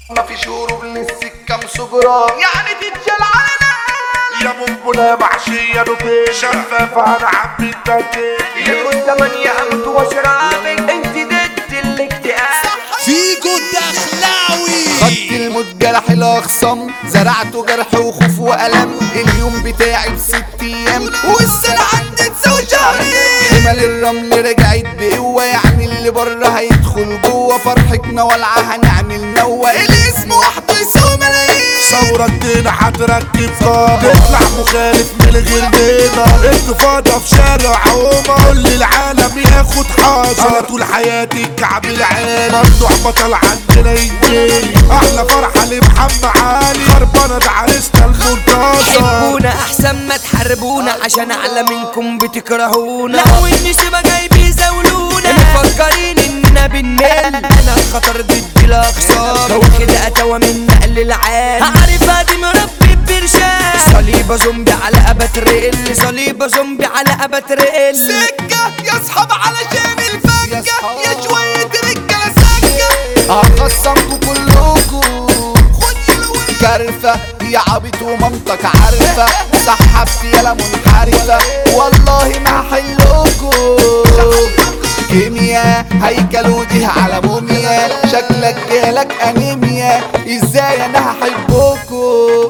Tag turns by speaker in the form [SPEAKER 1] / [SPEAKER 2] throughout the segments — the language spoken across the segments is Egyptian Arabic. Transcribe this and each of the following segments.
[SPEAKER 1] ما في شروب للسكة مسجرة يعني تتجل علينا
[SPEAKER 2] يا منبلة محشية نوتيلا شفافة أنا عم التنتين
[SPEAKER 1] يا كنت من يهمت وشرابك انت ضد الاكتئاب
[SPEAKER 3] فيجو الدخلاوي
[SPEAKER 1] خدت الموت جرح الاخصام زرعته جرح وخوف والم اليوم بتاعي بست ايام والسنه عدت سوى شهرين حمل الرمل رجعت بقوه يعني اللي بره هيدخل جوه فرحتنا والعه هنعمل نوه الاسم وحده يساوي ملايين
[SPEAKER 2] ثورة الدين هتركب طاقة تطلع مخالف من غير دينا انتفاضة في شارع عومة كل العالم ياخد حاجة أنا طول حياتي الكعب العالي ممنوع بطل عندنا ينجيلي أحلى فرحة لمحمد علي خربانة ده عريسنا المنتظر
[SPEAKER 4] حبونا احسن ما تحاربونا عشان اعلى منكم بتكرهونا لو النسبة جاي بيزاولونا مفكرين اننا بالنيل انا الخطر ضد الاخصام واخد اتوى من نقل العالم هعرف ادي مربي برشام صليبة زومبي على ابات ريل صليبة زومبي على ابات ريل
[SPEAKER 1] سكة يا اصحاب علشان الفكة يا شوية رجالة سكة هخصمكوا كلكوا كرفة يا عبيط ومامتك عارفة سحبت يالا منحرفة والله ما هحلكوا كيمياء هيكل وديه على موميا شكلك جالك انيميا ازاي انا هحبكوا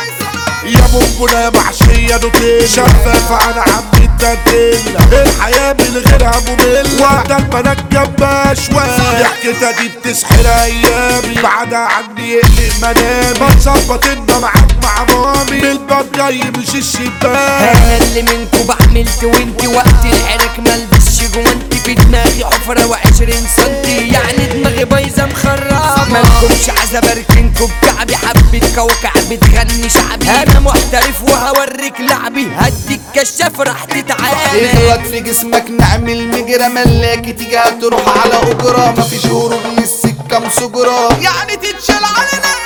[SPEAKER 2] يا منبلة محشية نوتيلا شفافة أنا عم التنتين الحياة من غيرها مملة وقت البنات جنبها شوية ضحكتها دي بتسحر أيامي بعدها عني يقلق منامي بتظبط إنه معاك مع مامي من الباب جاي مش الشباك
[SPEAKER 4] انا اللي منكو بعملت وانتي وقت العرك ملبسش جوانتي في دماغي حفرة وعشرين سنتي يعني دماغي بايظة مخربة مالكمش عزا بركنكو بكعبي حبة كوكع بتغني شعبي انا محترف وهوريك لعبي هديك كشاف راح تتعامل
[SPEAKER 1] اغلط في جسمك نعمل مجرى ملاكي تيجي هتروح على اجرة مفيش هروب للسكة مسجرة يعني تتشال علينا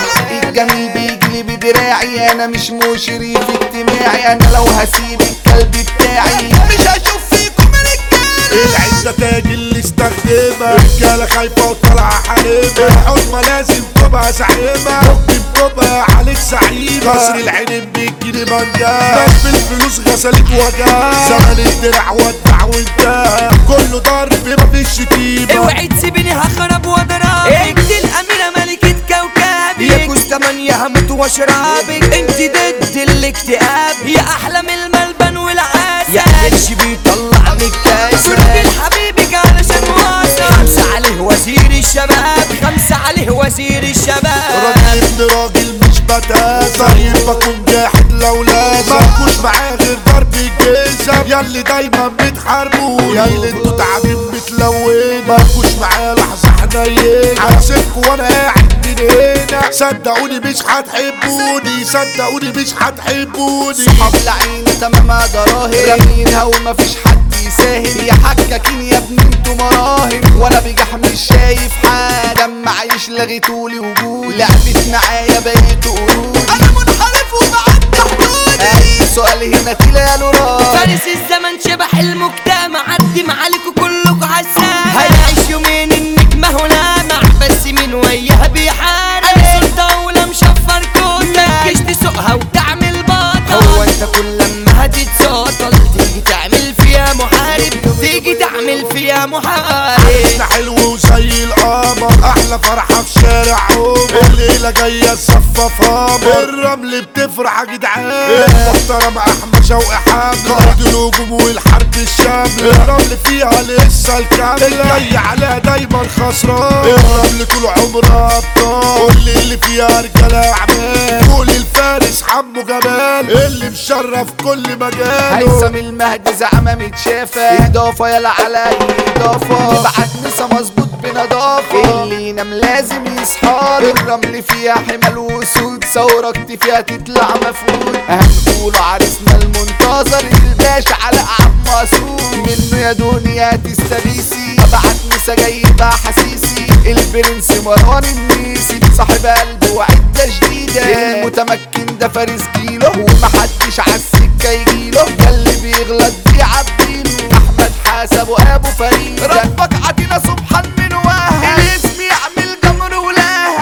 [SPEAKER 1] الجميل بيجلي بدراعي انا مش مشرف اجتماعي انا لو هسيب الكلب بتاعي مش هشوف فيكم رجالة
[SPEAKER 2] العزة تاج اللي استخدمها رجالة خايفة وطالعة حريمة الحكمة لازم تبقى زعيمة ممكن تبقى عليك سعيدة قصر العين بيجري منجاه ناس بالفلوس غسلت وجاه زمن الدرع ودع وانتهى كله ضرب مفيش شتيمة
[SPEAKER 4] اوعي تسيبني هخرب واضربك انت الاميرة ملكة كوكبي يا كوز تمانية هموت واشربك انت ضد الاكتئاب يا احلى من الملبن والعسل يا قرش بيطلع من الكاس سرد حبيبك علشان واصل خمسة عليه وزير الشباب خمسة عليه وزير الشباب
[SPEAKER 2] راجل ابن راجل مش بتاز طيب بكون جاحد لو لازم مالكوش معاه غير ضرب الجزم ياللي دايما بتحاربوني يا اللي انتوا تعبين متلونة مالكوش معاه لحظة حنينة هسيبكوا وانا قاعد من هنا صدقوني مش هتحبوني صدقوني مش هتحبوني
[SPEAKER 1] صحاب لعينة تمامها دراهم رامينها ومفيش حد يساهم يا حكاكين يا ابني انتوا مراهم وانا بجح مش شايف حاجة اما عايش لغيتولي وجود لعبت معايا بقيت قرود انا منحرف وبعدي حدودي اي سؤال هنا تلاقي راس
[SPEAKER 4] فارس الزمن شبح المجتمع عدي معالكوا كلكوا عسام هيعيش يومين النجمة هو لامع بس مين وياها بيحارب انا سلطة ولا مشفر كوتا تجيش تسوقها وتعمل بطل هو انت كل لما هتتسطل تيجي تعمل فيها محارب تيجي تعمل فيها محارب
[SPEAKER 2] عرسنا حلو وزي القمر احلى فرحه في شارع عمر الليله جايه تصفف قمر الرمل بتفرح يا جدعان المحترم احمد شوقي حامد قائد الهجوم والحرب الشامله الرمل فيها لسه الكامله الجاي عليها دايما خسران الرمل طول عمرها ابطال كل اللي فيها رجاله اعمال قول الفارس حمو جمال اللي مشرف كل مجال
[SPEAKER 1] هيثم المهدي زعمة متشافة إضافة يلا على إضافة نبعت نسا مظبوط بنضافة اللي ينام لازم يصحى الرمل فيها حمل وسود ثورة فيها تطلع مفقود هنقول عريسنا المنتظر الباشا على أعب مسؤول منه يا دنيا تستغيثي ابعت نسا جايبة حسيسي البرنس مروان النيسي صاحب قلب وعدة جديدة المتمكن ده فارس جيله ومحدش عالسكة يجيله ده اللي بيغلط بيعبيله احمد حسب وابو فريد ربك عطينا سبحان من وهب الاسم يعمل جمر ولهب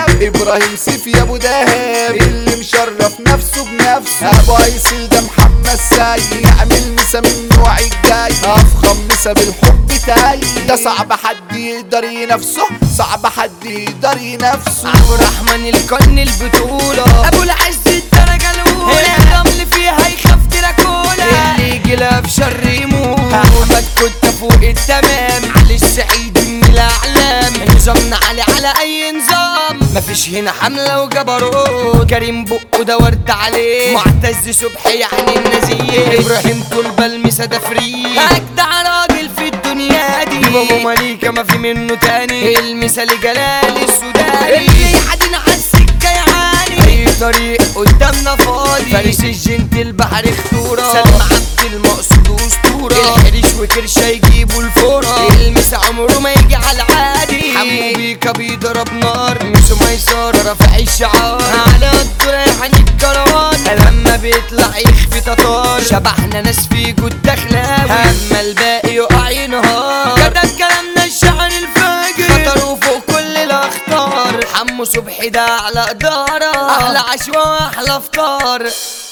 [SPEAKER 1] ابراهيم سيف يا ابو دهب اللي مشرف نفسه بنفسه ابو ايسل ده محمد سيد يعمل مسا من نوع الجاي افخم مسا بالحب تاي ده صعب حد يقدر ينافسه صعب حد يقدر ينافسه
[SPEAKER 4] عبد الرحمن القرن البطولة ابو العز الدرجة الاولى الرمل فيها يخاف دراكولا اللي يجي لها في شر يموت احمد كنت فوق التمام علي السعيد من الاعلام نظامنا علي على اي نظام مفيش هنا حملة وجبروت كريم بقه دورت عليه معتز صبحي يعني النزيه ابراهيم طلبة المسا ده فري اجدع راجل في الدنيا دي بابا مليكة ما في منه تاني المثال جلال السوداني اللي يعدين على السكة يعاني اي طريق قدامنا فاضي فارس الجنت البحر خطورة سلمى عبد المقصود اسطورة الحريش وكرشة يجيبوا الفورة المس عمره ما يجي على العادي حمو بيكا بيضرب نار مش ميسارة رافع الشعار على الطريق عن الكروان لما بيطلع يخفي تتار شبحنا ناس في جود دخلاوي اما الباقي يقع ينهار كتب كلامنا الشعر الفاجر خطر وفوق كل الاخطار حمو صبحي ده على اداره احلى عشوة واحلى فطار